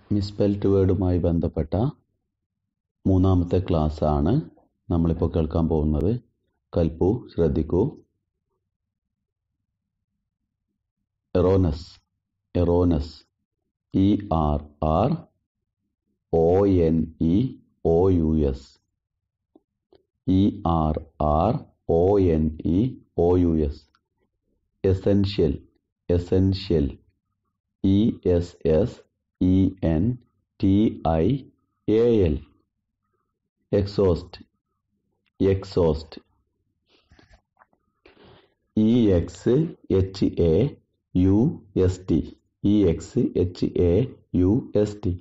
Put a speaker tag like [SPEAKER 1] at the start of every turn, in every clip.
[SPEAKER 1] Misspelt വേർഡുമായി ബന്ധപ്പെട്ട മൂന്നാമത്തെ class ആണ് നമ്മളിപ്പോൾ കേൾക്കാൻ പോകുന്നത് കൽപ്പു ശ്രദ്ധിക്കൂ erroneous erroneous E R R O N E O U S E R R O N E O U S essential essential E S S E N T I A L exhaust exhaust E X H A U S T E X H A U S T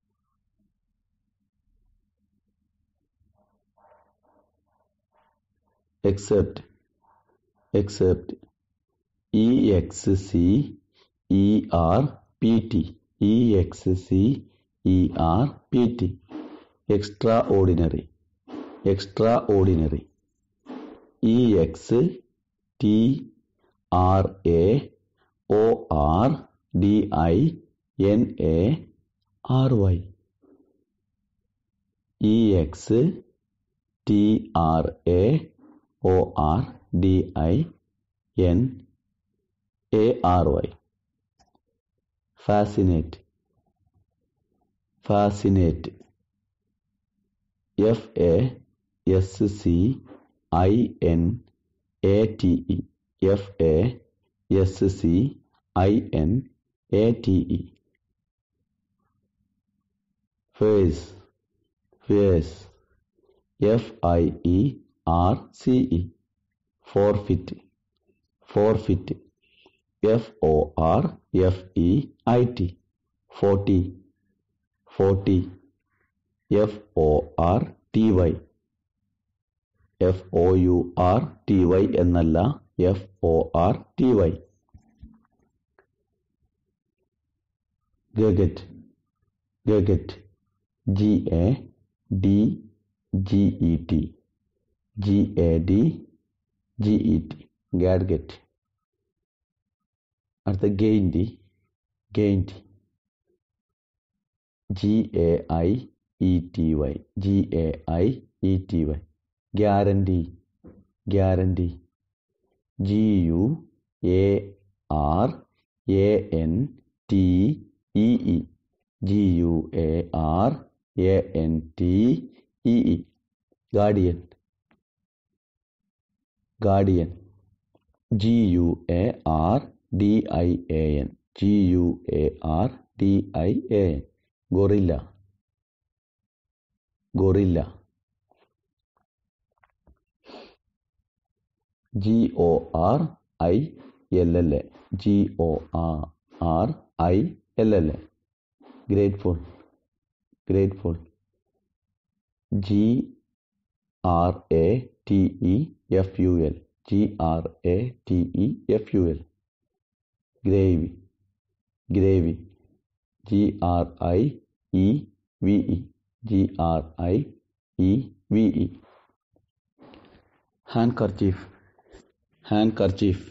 [SPEAKER 1] except except e x c e r p t e x c e r p t extraordinary extraordinary e x t r a o r d i n a r y e x t r a O R D I N A R Y. Fascinate. Fascinate. F A S C I N A T E. F A S C I N A T E. Face. Face. F I E R C E forfeit forfeit F O R F E I T forty forty F O R T Y F O U R T Y എന്നല്ല F O R T Y gadget gadget G A D G E T G A D G E T gadget അടുത്ത gaiety gaiety G A I E T Y G A I E T Y guarantee guarantee G U A R A N T E E G U A R A N T E E guardian guardian G U A R D I A N G U A R D I A N gorilla gorilla G O R I L L A G O R I L L A grateful grateful G R A T E F U L G R A T E F U L grieve grieve G R I E V E G R I E V E handkerchief handkerchief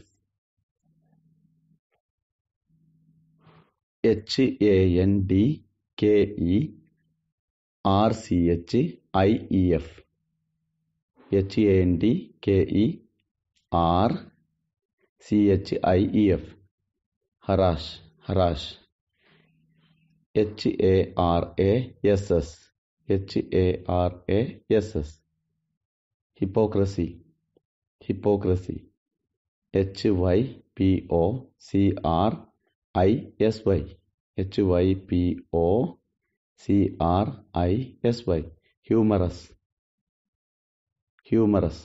[SPEAKER 1] H A N D K E R C H I E F H A N D K E R C H I E F harass harass H A R A S S H A R A S S hypocrisy hypocrisy H Y P O C R I S Y H Y P O C R I S Y humorous humorous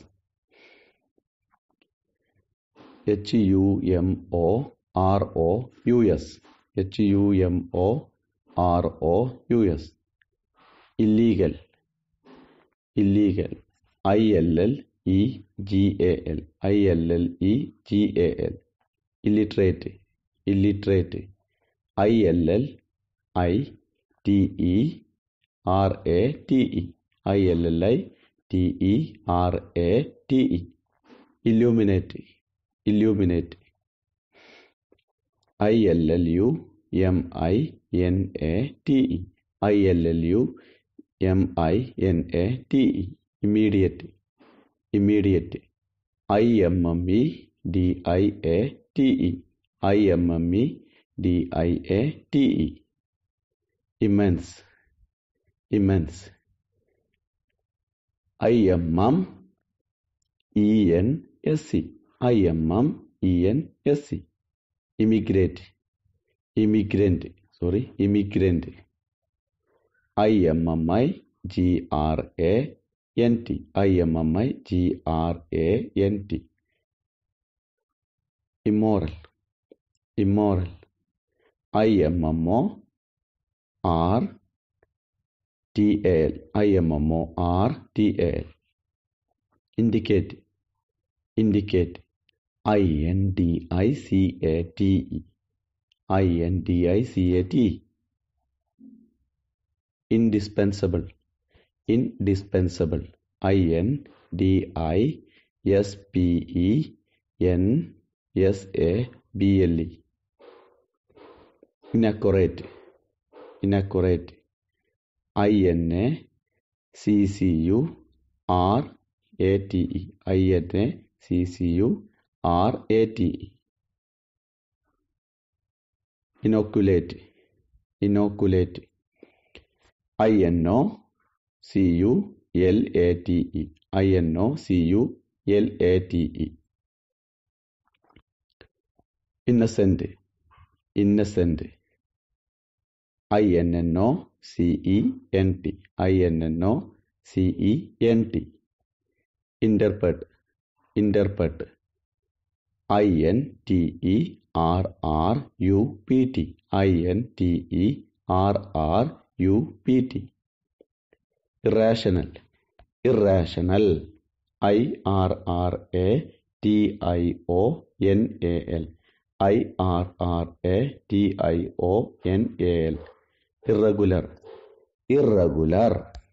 [SPEAKER 1] H U M O R O U S H U M O R O U S illegal illegal I L L E G A L I L L E G A L illiterate illiterate I L L I T E R A T E I L L I T E R A T E illuminate illuminate I L L U M I N A T E I L L U M I N A T E immediate immediate I M M E D I A T E I M M E D I A T E immense immense I M M E N S C I M M E N S C immigrate immigrant sorry immigrant I M M I G R A N T I M M I G R A N T immoral immoral I M M O R T A L I M M O R T A L indicate indicate I N D I C A T E I N D I C A T indispensable indispensable I N D I S P E N S A B L E inaccurate inaccurate I N A C C U R A T E I N A C C U R A T E inoculate inoculate I N O C U L A T E I N O C U L A T E innocent innocent I N N O C E N T I N N O C E N T interpret interpret I N T E R R U P T I N T E R R U P T irrational irrational I R R A T I O N A L I R R A T I O N A L irregular irregular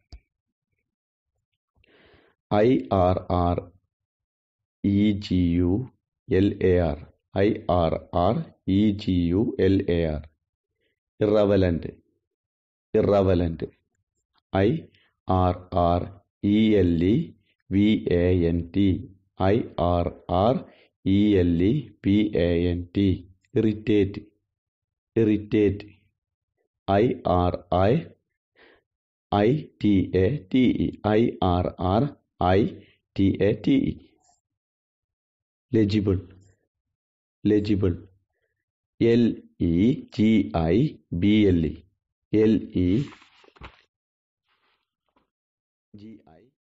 [SPEAKER 1] I R R E G U L A R I R R E G U L A R irrelevant irrelevant I R R E L E V A N T I R R E L E P A N T irritate irritate I R I I T A T E I R R I T A T E legible legible L E G I B L E L E G I